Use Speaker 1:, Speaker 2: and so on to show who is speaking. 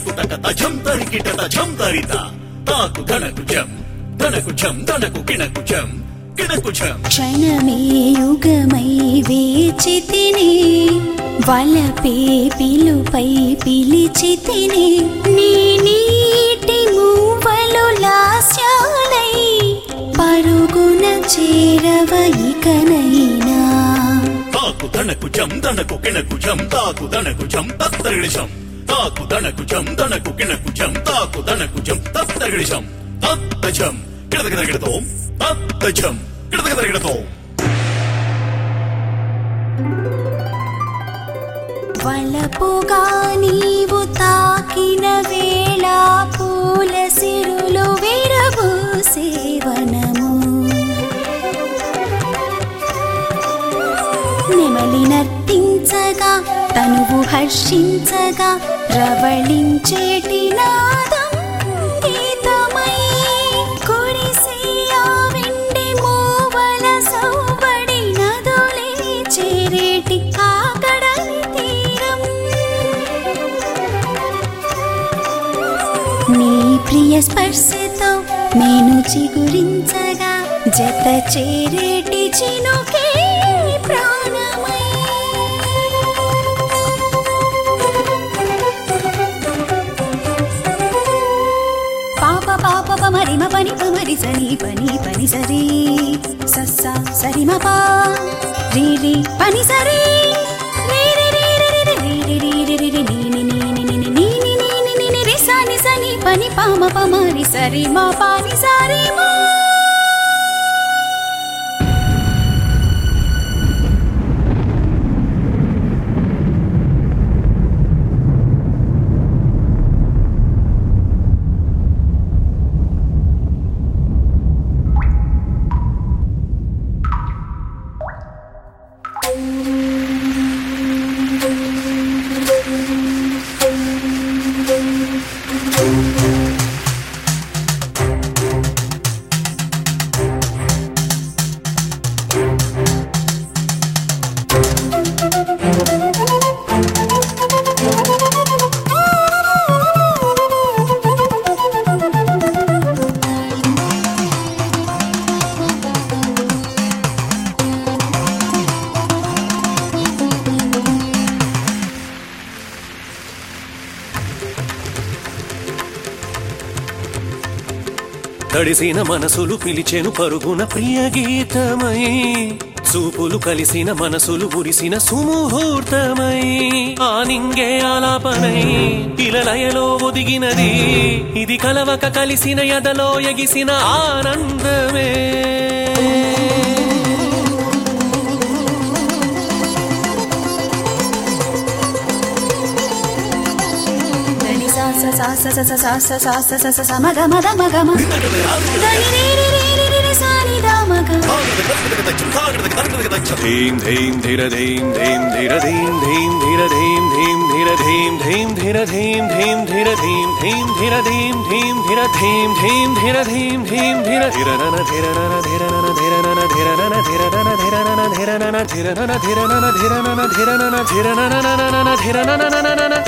Speaker 1: తకుటక తజం తరికిట తజం తరిత తాకు ధనకు జం ధనకు జం ధనకు కిణకు జం కిణకు జం
Speaker 2: క్షణమే యుగమై వేచి తిని వలపే పిలుపై పిలిచి తిని నీ నీటి మూవలు లాస్యాలై పరుగున చేరవ ఇకనైనా
Speaker 1: తాకు ధనకు జం ధనకు కిణకు జం తాకు ధనకు జం తత్తరిడిశం తాకు ధనకు జం ధనకు కిణకు జం తాకు ధనకు జం తత్తరిడిశం తత్తజం కిడదగిడగిడతో తత్తజం కిడదగిడగిడతో
Speaker 2: వలపుగా నీవు తాకిన వేళ పూల సిరులు విరబు సేవనము నెమలి నర్తించగా తనువు హర్షించగా రవళించేటి నాదం గీతమై కురిసే ఆ వెండి మూవల సౌబడి నదులే చేరేటి ఆ కడలి తీరం నీ ప్రియ స్పర్శతో నేను చిగురించగా జత చేరేటి చినుకే ప్రాణమై పాప పాప పమరిమ పని పమరి సరి పని పని సరి సస్స సరిమ పా రీ రీ పని సరి రీ రీ రీ రీ రీ రీ రీ రీ రీ రీ నీ నీ నీ నీ నీ నీ నీ నీ నీ నీ నీ నీ రి సా ని సా ని పని పామ పమరి సరి మా పాని సరి మా
Speaker 3: తడిసిన మనసులు పిలిచెను పరుగున ప్రియ గీతమై చూపులు కలిసిన మనసులు ఉరిసిన సుముహూర్తమై ఆ నింగే ఆలాపనై ఇలలయలో ఒదిగినది ఇది కలవక కలిసిన ఎదలో ఎగిసిన ఆనందమే
Speaker 2: దని సా సా సా సా సా సా సా సా సా సా సా సా మగ మగ మగ మ దని రి రి రి రి రి రి సా ని దా మగ
Speaker 3: ధీం ధీం ధిర ధీం ధీం ధిర ధీం ధీం ధిర ధీం ధీం ధిర ధీం ధీం ధిర ధీం ధీం ధిర ధీం ధీం ధిర ధీం ధీం ధిర ధీం ధీం ధిర ధీం ధీం ధిర ధిర నన ధిర నన ధిర నన ధిర నన ధిర నన ధిర నన ధిర నన ధిర నన ధిర నన ధిర నన ధిర నన ధిర నన ధిర నన నన నన నన ధిర నన నన నన